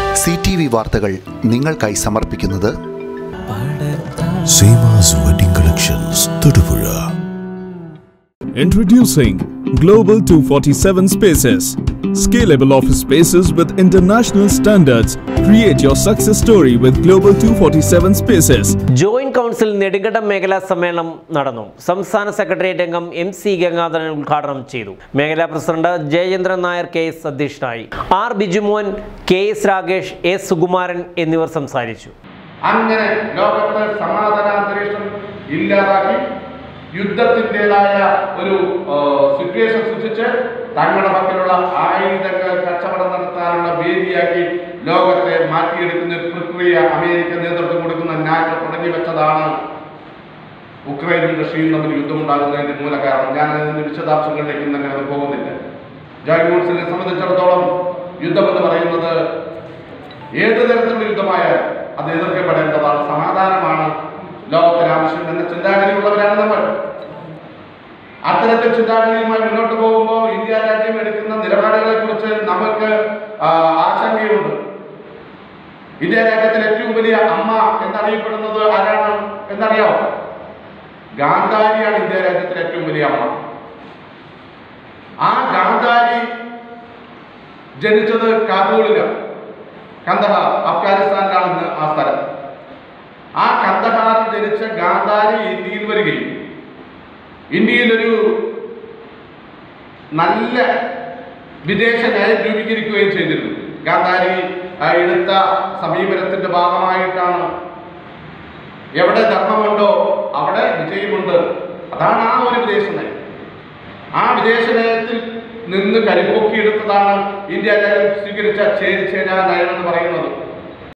C T V വാർത്തകൾ നിങ്ങൾക്കായി സമർപ്പിക്കുന്നത് Seemas wedding collections Thodupuzha Introducing Global 247 Spaces. Scalable office spaces with international standards. Create your success story with Global 247 Spaces. Joint council Nedumkandam മേഖലാ സമ്മേളനം നടന്നു സംസ്ഥാന secretariat അംഗം എം സി ഗംഗാധരൻ ഉദ്ഘാടനം ചെയ്തു മേഖലാ president Jayachandran Nair K S അധ്യക്ഷനായി R Bijumon K S Ragesh S Sukumaran എന്നിവർ സംസാരിച്ചു അങ്ങനെ ലോകത്ത് സമാധാനാന്തരീക്ഷം ഇല്ലാതാക്കി യുദ്ധത്തിൻ്റെതായ ഒരു സിറ്റുവേഷൻ സൃഷ്ടിച്ച് തങ്ങളുടെ പക്കലുള്ള ആയുധങ്ങൾ കച്ചവടം നടത്താനുള്ള വേദിയാക്കി ലോകത്തെ മാറ്റിയെടുക്കുന്ന ഒരു പ്രക്രിയ അമേരിക്ക നേതൃത്വം കൊടുക്കുന്ന നാറ്റോ തുടങ്ങി വെച്ചതാണ് ഉക്രൈനും റഷ്യയും തമ്മിൽ യുദ്ധമുണ്ടാകുന്നതിന്റെ മൂല കാരണം ഞാൻ അതിന്റെ വിശദാംശങ്ങളിലേക്ക് തന്നെ അത് പോകുന്നില്ല ജോയിന്റ് കൗൺസിലിനെ സംബന്ധിച്ചിടത്തോളം യുദ്ധം എന്ന് പറയുന്നത് ഏത് തരത്തിലുള്ള യുദ്ധമായാലും അത് എതിർക്കപ്പെടേണ്ടതാണ് സമാധാനമാണ് ലോകത്തിന് ആവശ്യം എന്ന ചിന്താഗതിയുള്ളവരാണ് നമ്മൾ അത്തരത്തിൽ ചിന്താഗതിയുമായി മുന്നോട്ട് പോകുമ്പോൾ ഇന്ത്യ രാജ്യം എടുക്കുന്ന നിലപാടുകളെ കുറിച്ച് നമുക്ക് ആ, ആശങ്കയുണ്ട് ഇന്ത്യ രാജ്യത്തിലെ ഏറ്റവും വലിയ അമ്മ എന്നറിയപ്പെടുന്നത് ആരാണ് എന്നറിയാമോ ഗാന്ധാരിയാണ് ഇന്ത്യ രാജ്യത്തിലെ ഏറ്റവും വലിയ അമ്മ ആ ഗാന്ധാരി ജനിച്ചത് കാബൂളിലാണ് കന്ദഹാർ അഫ്ഗാനിസ്ഥാനിലാണ് ഇന്ന് ആ സ്ഥലം ആ കന്ദഹാറിൽ ജനിച്ച ഗാന്ധാരി ഇന്ത്യയിൽ വരികയും ഇന്ത്യയിലൊരു നല്ല വിദേശ നയം രൂപീകരിക്കുകയും ചെയ്തിരുന്നു ഗാന്ധാരി ആ, എടുത്ത സമീപനത്തിന്റെ ഭാഗമായിട്ടാണ് എവിടെ ധർമ്മമുണ്ടോ അവിടെ വിജയമുണ്ട് അതാണ് ആ ഒരു വിദേശ നയം ആ വിദേശ നയത്തിൽ നിന്ന് കരിപ്പൊക്കിയെടുത്തതാണ് ഇന്ത്യ രാജ്യം സ്വീകരിച്ച ചേരിചേരാ നയം എന്ന് പറയുന്നത്